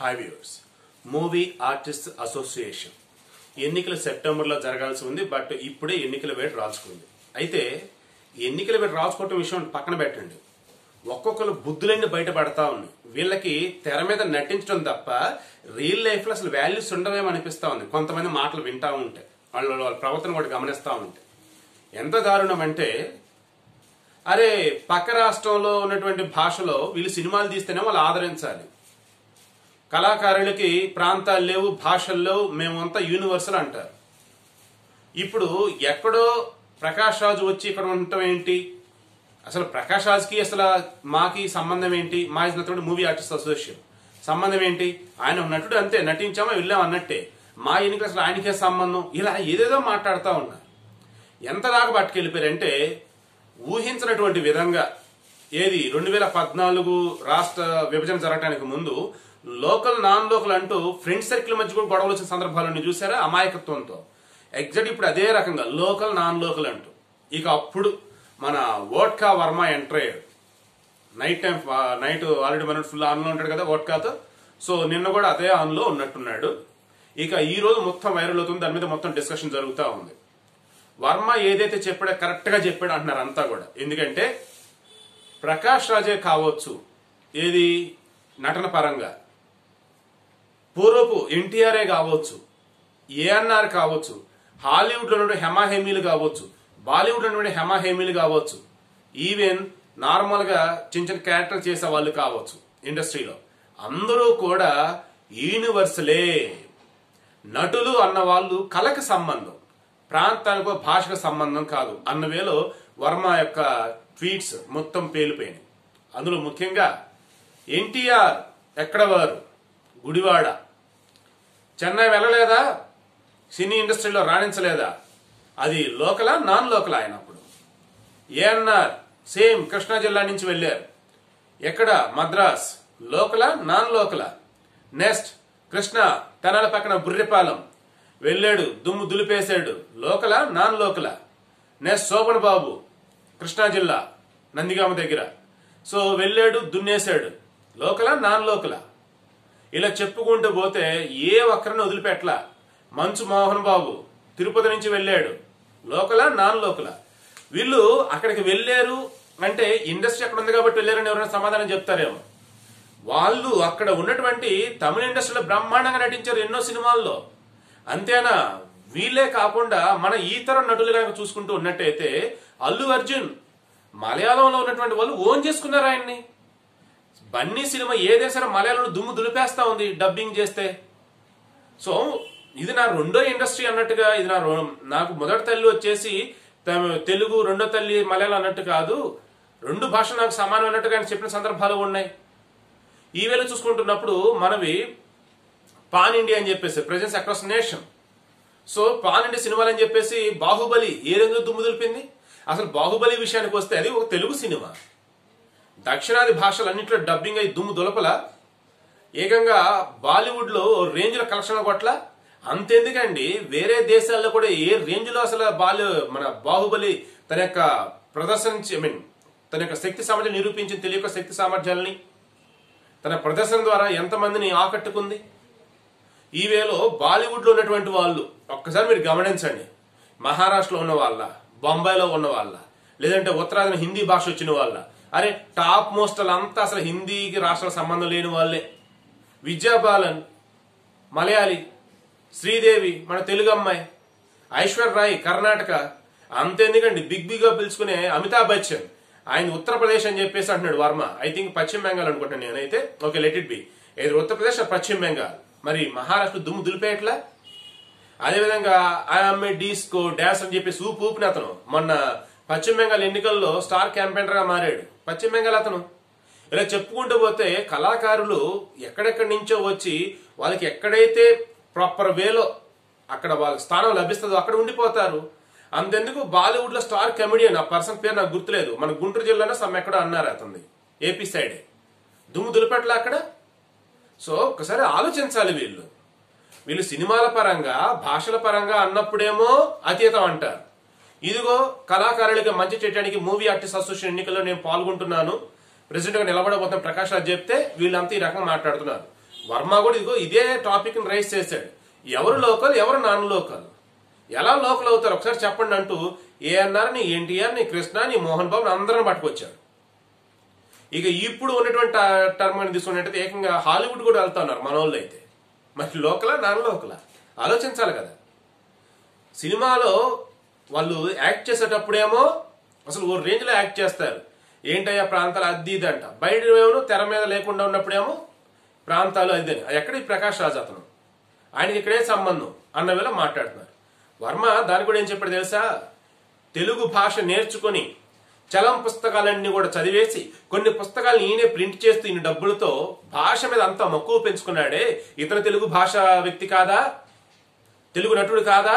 hi viewers movie artist association ఎన్నికలు సెప్టెంబర్లో జరగాల్సి ఉంది బట్ ఇప్పుడే ఎన్నికల వేడి రాచుకుంది అయితే ఎన్నికల వేడి రాచుకోవటం విషయం పక్కన పెట్టండి ఒక్కొక్కరు బుద్ధులన్నీ బయటపడతా ఉన్నాయి వీళ్ళకి తెర మీద నటించడం తప్ప రియల్ లైఫ్ లో అసలు వాల్యూస్ ఉండవేమో అనిపిస్తా ఉంది కొంతమంది మాటలు వింటా ఉంటే వాళ్ళు వాళ్ళ ప్రవర్తన కూడా గమనిస్తా ఉంటే ఎంత దారుణం అంటే అరే పక్క రాష్ట్రంలో ఉన్నటువంటి భాషలో వీళ్ళు సినిమాలు తీస్తేనే వాళ్ళు ఆదరించాలి కళాకారులకి ప్రాంతాలు లేవు భాషలు లేవు మేమంతా యూనివర్సల్ అంటారు ఇప్పుడు ఎక్కడో ప్రకాష్ రాజు వచ్చి ఇక్కడ ఉండటం ఏంటి అసలు ప్రకాష్ రాజ్కి అసలు మాకి సంబంధం ఏంటి మా ఇస్ నటుడు మూవీ ఆర్టిస్ట్ అసోసియేషన్ సంబంధం ఏంటి ఆయన ఒక నటుడు అంతే నటించామా వెళ్ళాం అన్నట్టే మా ఎన్నికలు అసలు ఆయనకే సంబంధం ఇలా ఏదేదో మాట్లాడుతూ ఉన్నారు ఎంత దాకా పట్టుకెళ్ళిపోయారంటే ఊహించినటువంటి విధంగా ఏది రెండు వేల పద్నాలుగు రాష్ట్ర విభజన జరగడానికి ముందు లోకల్ నాన్ లోకల్ అంటూ ఫ్రెండ్ సర్కిల్ మధ్య కూడా గొడవలు వచ్చిన సందర్భాలను చూసారా అమాయకత్వంతో ఎగ్జాక్ట్ ఇప్పుడు అదే రకంగా లోకల్ నాన్ లోకల్ అంటూ ఇక అప్పుడు మన ఓట్కా వర్మ ఎంటర్ అయ్యాడు నైట్ టైం నైట్ ఆల్రెడీ మన ఫుల్ ఆన్లో ఉంటాడు కదా ఓట్కాతో సో నిన్న కూడా అదే ఆన్లో ఉన్నట్టున్నాడు ఇక ఈ రోజు మొత్తం వైరల్ అవుతుంది దాని మీద మొత్తం డిస్కషన్ జరుగుతూ ఉంది వర్మ ఏదైతే చెప్పాడో కరెక్ట్ గా చెప్పాడు అంటున్నారు అంతా కూడా ఎందుకంటే ప్రకాష్ రాజే కావచ్చు ఏది నటన పరంగా పూర్వపు ఎన్టీఆర్ఏ కావచ్చు ఏఎన్ఆర్ కావచ్చు హాలీవుడ్ లో ఉన్నటువంటి హెమాహేమీలు కావచ్చు బాలీవుడ్ లో ఉన్నటువంటి హెమాహేమీలు కావచ్చు ఈవెన్ నార్మల్ గా చిన్న చిన్న క్యారెక్టర్ చేసే వాళ్ళు కావచ్చు ఇండస్ట్రీలో అందరూ కూడా యూనివర్సలే నటులు అన్న వాళ్ళు కళకి సంబంధం ప్రాంతానికో భాషకు సంబంధం కాదు అన్న వేలో వర్మ యొక్క ట్వీట్స్ మొత్తం పేలిపోయినాయి అందులో ముఖ్యంగా ఎన్టీఆర్ ఎక్కడ వారు గుడివాడ చెన్నై వెళ్ళలేదా సినీ ఇండస్ట్రీలో రాణించలేదా అది లోకలా నాన్ లోకల్ ఆయన అప్పుడు ఏఎన్ఆర్ సేమ్ కృష్ణా జిల్లా నుంచి వెళ్ళారు ఎక్కడ మద్రాస్ లోకలా నాన్ లోకలా నెక్స్ట్ కృష్ణ తెనాల పక్కన బుర్రిపాలెం వెళ్ళాడు దుమ్ము దులిపేశాడు లోకలా నాన్ లోకలా నెక్స్ట్ శోభన్ బాబు కృష్ణా జిల్లా నందిగామ దగ్గర సో వెళ్ళాడు దున్నేశాడు లోకలా నాన్ లోకలా ఇలా చెప్పుకుంటూ పోతే ఏ ఒక్కరిని వదిలిపెట్టలా మంచు మోహన్ బాబు తిరుపతి నుంచి వెళ్ళాడు లోకలా నాన్ లోకలా వీళ్ళు అక్కడికి వెళ్ళారు అంటే ఇండస్ట్రీ అక్కడ ఉంది కాబట్టి వెళ్ళారని ఎవరైనా సమాధానం చెప్తారేమో వాళ్ళు అక్కడ ఉన్నటువంటి తమిళ ఇండస్ట్రీలో బ్రహ్మాండంగా నటించారు ఎన్నో సినిమాల్లో అంతేనా వీళ్ళే కాకుండా మన ఈ తరం నటులు కనుక చూసుకుంటూ ఉన్నట్టయితే అల్లు అర్జున్ మలయాళంలో ఉన్నటువంటి వాళ్ళు ఓన్ చేసుకున్నారు ఆయన్ని బన్నీ సినిమా ఏ దేశంలో మలయాళంలో దుమ్ము దులిపేస్తా ఉంది డబ్బింగ్ చేస్తే సో ఇది నా రెండో ఇండస్ట్రీ అన్నట్టుగా ఇది నా రొ- నాకు మొదటి తల్లి వచ్చేసి తమ- తెలుగు రెండో తల్లి మలయాళం అన్నట్టు కాదు రెండు భాషలు నాకు సమానం అన్నట్టుగా ఆయన చెప్పిన సందర్భాలు ఉన్నాయి ఈ వేళ చూసుకుంటున్నప్పుడు మనవి పాన్ ఇండియా అని చెప్పేసి presence across nation so pan India సినిమాలు అని చెప్పేసి బాహుబలి ఏ రంగులో దుమ్ము దులిపింది అసలు బాహుబలి విషయానికి వస్తే అది ఒక తెలుగు సినిమా దక్షిణాది భాషలన్నింటిలో డబ్బింగ్ అయి దుమ్ము దులపల ఏకంగా బాలీవుడ్ లో రేంజ్ లో కలెక్షన్ కొట్ల అంతెందుకండి వేరే దేశాల్లో కూడా ఏ రేంజ్ లో అసలు బాలు మన బాహుబలి తన యొక్క ప్రదర్శించి ఐ మీన్ తన యొక్క శక్తి సామర్థ్యం నిరూపించిన తెలియక శక్తి సామర్థ్యాలని తన ప్రదర్శన ద్వారా ఎంతమందిని ఆకట్టుకుంది ఈ వేలో బాలీవుడ్ లో ఉన్నటువంటి వాళ్ళు ఒక్కసారి మీరు గమనించండి మహారాష్ట్రలో ఉన్న వాళ్ళ బొంబాయిలో ఉన్న వాళ్ళ లేదంటే ఉత్తరాదిన హిందీ భాష వచ్చిన వాళ్ళ అరే టాప్ మోస్ట్ అంతా అసలు హిందీకి రాష్ట్రాల సంబంధం లేని వాళ్ళే విద్యాబాలన్ మలయాళి శ్రీదేవి మన తెలుగు అమ్మాయి ఐశ్వర్ రాయ్ కర్ణాటక అంతెందుకండి బిగ్ బిగ్ గా పిలుచుకునే అమితాబ్ బచ్చన్ ఆయన ఉత్తరప్రదేశ్ అని చెప్పేసి అంటున్నాడు వర్మ ఐ థింక్ పశ్చిమ బెంగాల్ అనుకుంటాను నేనైతే ఓకే లెట్ ఇట్ బి ఏది ఉత్తరప్రదేశ్ or పశ్చిమ బెంగాల్ మరి మహారాష్ట్ర దుమ్ము దులిపేయట్లా అదేవిధంగా ఐఎమ్ఏ డీస్కో డాన్స్ అని చెప్పి ఊపు ఊపిన అతను మొన్న పశ్చిమ బెంగాల్ ఎన్నికల్లో స్టార్ క్యాంపెయినర్ గా మారాడు పశ్చిమ బెంగాల్ అతను ఇలా చెప్పుకుంటూ పోతే కళాకారులు ఎక్కడెక్కడి నుంచో వచ్చి వాళ్ళకి ఎక్కడైతే ప్రాపర్ వేలో అక్కడ వాళ్ళ స్థానం లభిస్తుందో అక్కడ ఉండిపోతారు అంతెందుకు బాలీవుడ్ లో స్టార్ కమెడియన్ ఆ పర్సన్ పేరు నాకు గుర్తులేదు మన గుంటూరు జిల్లాలో సమ్ ఎక్కడో అన్నారు అతన్ని ఏపీ సైడే దుమ్ము దులిపెట్ల అక్కడ సో ఒకసారి ఆలోచించాలి వీళ్ళు వీళ్ళు సినిమాల పరంగా భాషల పరంగా అన్నప్పుడేమో అతీతం అంటారు ఇదిగో కళాకారులకి మంచి చేయడానికి మూవీ ఆర్టిస్ట్ అసోసియేషన్ ఎన్నికల్లో నేను పాల్గొంటున్నాను ప్రెసిడెంట్ గా నిలబడబోతున్న ప్రకాష్ రాజ్ చెప్తే వీళ్ళంతా ఈ రకంగా మాట్లాడుతున్నారు వర్మ కూడా ఇదిగో ఇదే టాపిక్ రైస్ చేశాడు ఎవరు లోకల్ ఎవరు నాన్ లోకల్ ఎలా లోకల్ అవుతారు ఒకసారి చెప్పండి అంటూ ఏఎన్ఆర్ ని ఎన్టీఆర్ ని కృష్ణ ని మోహన్ బాబు అందరం పట్టుకొచ్చాడు ఇక ఇప్పుడు ఉన్నటువంటి టర్మ్ అని తీసుకున్నట్టయితే ఏకంగా హాలీవుడ్ కూడా వెళ్తా ఉన్నారు మన వాళ్ళు అయితే మరి లోకలా నాన్ లోకలా ఆలోచించాలి కదా సినిమాలో వాళ్ళు యాక్ట్ చేసేటప్పుడేమో అసలు ఓ రేంజ్లో యాక్ట్ చేస్తారు ఏంటయ్యా ప్రాంతాలు అద్ది ఇది అంట బయట ఏమో తెర మీద లేకుండా ఉన్నప్పుడేమో ప్రాంతాలు అది అని ఎక్కడ ఈ ప్రకాష్ రాజ్ అతను ఆయనకి ఇక్కడే సంబంధం అన్న వేళ మాట్లాడుతున్నారు వర్మ దాని కూడా ఏం చెప్పాడు తెలుసా తెలుగు భాష నేర్చుకొని చలం పుస్తకాలన్నీ కూడా చదివేసి కొన్ని పుస్తకాలు ఈయనే ప్రింట్ చేస్తూ ఈయన డబ్బులతో భాష మీద అంత మక్కువ పెంచుకున్నాడే ఇతను తెలుగు భాష వ్యక్తి కాదా తెలుగు నటుడు కాదా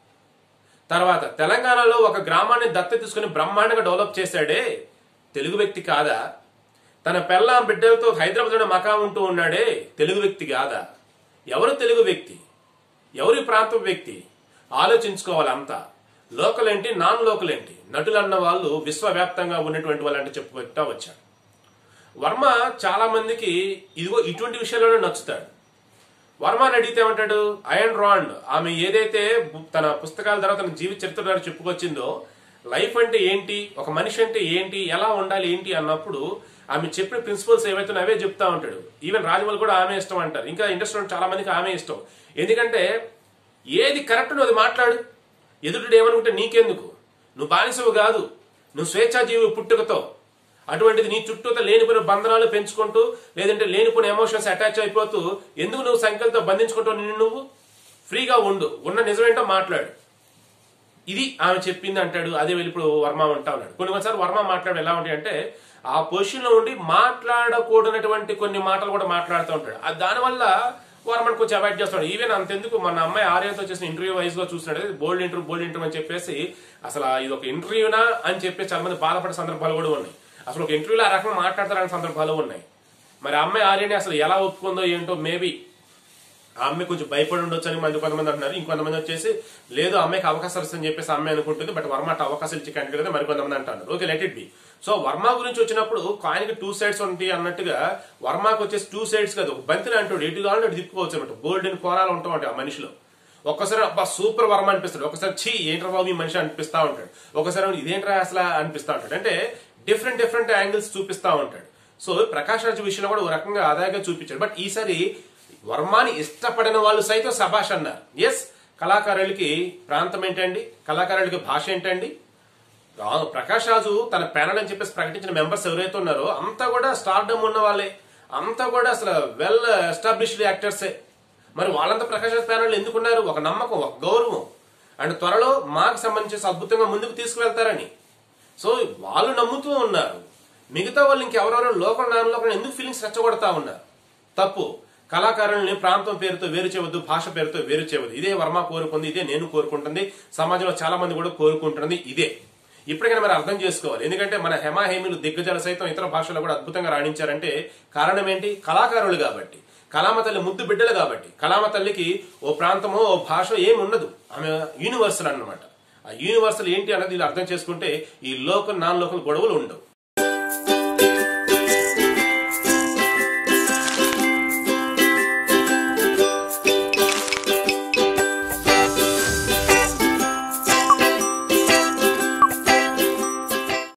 తర్వాత తెలంగాణలో ఒక గ్రామాన్ని దత్త తీసుకుని బ్రహ్మాండంగా డెవలప్ చేశాడే తెలుగు వ్యక్తి కాదా తన పెళ్ళాం బిడ్డలతో హైదరాబాద్లో మకా ఉంటూ ఉన్నాడే తెలుగు వ్యక్తి కాదా ఎవరు తెలుగు వ్యక్తి ఎవరు ఈ ప్రాంతం వ్యక్తి ఆలోచించుకోవాలి అంతా లోకల్ ఏంటి నాన్ లోకల్ ఏంటి నటులు అన్న వాళ్ళు విశ్వవ్యాప్తంగా ఉన్నటువంటి వాళ్ళు అంటే చెప్పుకుంటా వచ్చాడు వర్మ చాలా మందికి ఇదిగో ఇటువంటి విషయాల్లోనే నచ్చుతాడు వర్మని అడిగితే ఏమంటాడు అయన్ రాండ్ ఆమె ఏదైతే బు- తన పుస్తకాల ద్వారా తన జీవిత చరిత్ర ద్వారా చెప్పుకొచ్చిందో లైఫ్ అంటే ఏంటి ఒక మనిషి అంటే ఏంటి ఎలా ఉండాలి ఏంటి అన్నప్పుడు ఆమె చెప్పిన ప్రిన్సిపల్స్ ఏవైతే అవే చెప్తా ఉంటాడు ఈవెన్ రాజమౌళి కూడా ఆమె ఇష్టం అంటారు ఇంకా ఇండస్ట్రీలో చాలా మందికి ఆమె ఇష్టం ఎందుకంటే ఏది కరెక్ట్ నువ్వు అది మాట్లాడు ఎదుటి ఏమనుకుంటే నీకెందుకు నువ్వు బానిసవు కాదు నువ్వు స్వేచ్ఛాజీవి పుట్టుకతో అటువంటిది నీ చుట్టూతో లేనిపోయిన బంధనాలు పెంచుకుంటూ లేదంటే లేనిపోయిన ఎమోషన్స్ అటాచ్ అయిపోతూ ఎందుకు నువ్వు సంఖ్యలతో బంధించుకుంటావు నిన్ను నువ్వు ఫ్రీగా ఉండు ఉన్న నిజమేంటో మాట్లాడు ఇది ఆమె చెప్పింది అంటాడు అదే వెళ్ళి ఇప్పుడు వర్మ అంటా ఉన్నాడు కొన్ని కొన్నిసార్లు వర్మ మాట్లాడు ఎలా ఉంటాయి అంటే ఆ పొజిషన్ లో ఉండి మాట్లాడకూడనటువంటి కొన్ని మాటలు కూడా మాట్లాడుతూ ఉంటాడు ఆ దానివల్ల వర్మని కొంచెం అవాయిడ్ చేస్తాడు ఈవెన్ అంతెందుకు మన అమ్మాయి ఆర్యతో చేసిన ఇంటర్వ్యూ వైజ్ గా చూస్తున్నాడు బోల్డ్ ఇంటర్వ్యూ బోల్డ్ ఇంటర్వ్యూ అని చెప్పేసి అసలు ఇది ఒక ఇంటర్వ్యూనా అని చెప్పి చాలా మంది బాధపడే సందర్భాలు కూడా ఉన్నాయి అసలు ఒక ఇంటర్వ్యూలో ఆ రకంగా మాట్లాడతారనే సందర్భాలు ఉన్నాయి మరి ఆ అమ్మాయి ఆర్యని అసలు ఎలా ఒప్పుకుందో ఏంటో మేబీ ఆ అమ్మాయి కొంచెం భయపడి ఉండొచ్చు అని మంది కొంతమంది అంటున్నారు ఇంకొంతమంది వచ్చేసి లేదు ఆ అమ్మాయికి అవకాశాలు వస్తుందని చెప్పేసి ఆ అమ్మాయి అనుకుంటుంది బట్ వర్మ అట్ట అవకాశాలు ఇచ్చే క్యాండిడేట్ కదా మరి కొంతమంది అంటున్నారు okay let it be so Varma గురించి వచ్చినప్పుడు కాయిన్కి టూ సైడ్స్ ఉంటాయి అన్నట్టుగా వర్మకి వచ్చేసి టూ సైడ్స్ కాదు ఒక బంతిని అంటాడు ఎటు కావాలంటే అటు తిప్పుకోవచ్చు అనమాట గోల్డెన్ కోరాలు ఉంటాం అంటే ఆ మనిషిలో ఒక్కసారి అబ్బా సూపర్ వర్మ అనిపిస్తాడు ఒకసారి చీ ఏంట్రా బాబు ఈ మనిషి అనిపిస్తా ఉంటాడు ఒకసారి ఇదేంట్రా అసలు అనిపిస్తా ఉంటాడు అంటే డిఫరెంట్ డిఫరెంట్ యాంగిల్స్ చూపిస్తా ఉంటాడు సో ప్రకాష్ రాజ్ విషయంలో కూడా ఒక రకంగా ఆదాయంగా చూపించాడు బట్ ఈసారి వర్మాని ఇష్టపడిన వాళ్ళు సైతం సభాష్ అన్నారు ఎస్ కళాకారులకి ప్రాంతం ఏంటండి కళాకారులకి భాష ఏంటండి రా- ప్రకాష్ రాజు తన ప్యానల్ అని చెప్పేసి ప్రకటించిన మెంబర్స్ ఎవరైతే ఉన్నారో అంతా కూడా స్టార్డమ్ ఉన్న వాళ్ళే అంతా కూడా అసలు వెల్ ఎస్టాబ్లిష్డ్ యాక్టర్సే మరి వాళ్ళంతా ప్రకాష్ రాజ్ ప్యానల్ ఎందుకున్నారు ఒక నమ్మకం ఒక గౌరవం అండ్ త్వరలో మాకు సంబంధించి అద్భుతంగా ముందుకు తీసుకువెళ్తారని సో వాళ్ళు నమ్ముతూ ఉన్నారు మిగతా వాళ్ళు ఇంకెవరెవరో లోకల్ నాన్ లోకల్ ఎందుకు ఫీలింగ్స్ రెచ్చగొడతా ఉన్నారు తప్పు కళాకారుల్ని ప్రాంతం పేరుతో వేరు చేయవద్దు భాష పేరుతో వేరు చేయవద్దు ఇదే వర్మ కోరుకుంది ఇదే నేను కోరుకుంటుంది సమాజంలో చాలా మంది కూడా కోరుకుంటున్నది ఇదే ఇప్పటికైనా మరి అర్థం చేసుకోవాలి ఎందుకంటే మన హేమాహేమిలు దిగ్గజాలు సైతం ఇతర భాషల్లో కూడా అద్భుతంగా రాణించారంటే కారణం ఏంటి కళాకారులు కాబట్టి కళామ తల్లి ముద్దు బిడ్డలు కాబట్టి కళామ తల్లికి ఓ ప్రాంతమో ఓ భాష ఏమి ఉండదు ఆమె యూనివర్సల్ అన్నమాట ఆ యూనివర్సల్ ఏంటి అన్నది వీళ్ళు అర్థం చేసుకుంటే ఈ లోకల్ నాన్ లోకల్ గొడవలు ఉండవు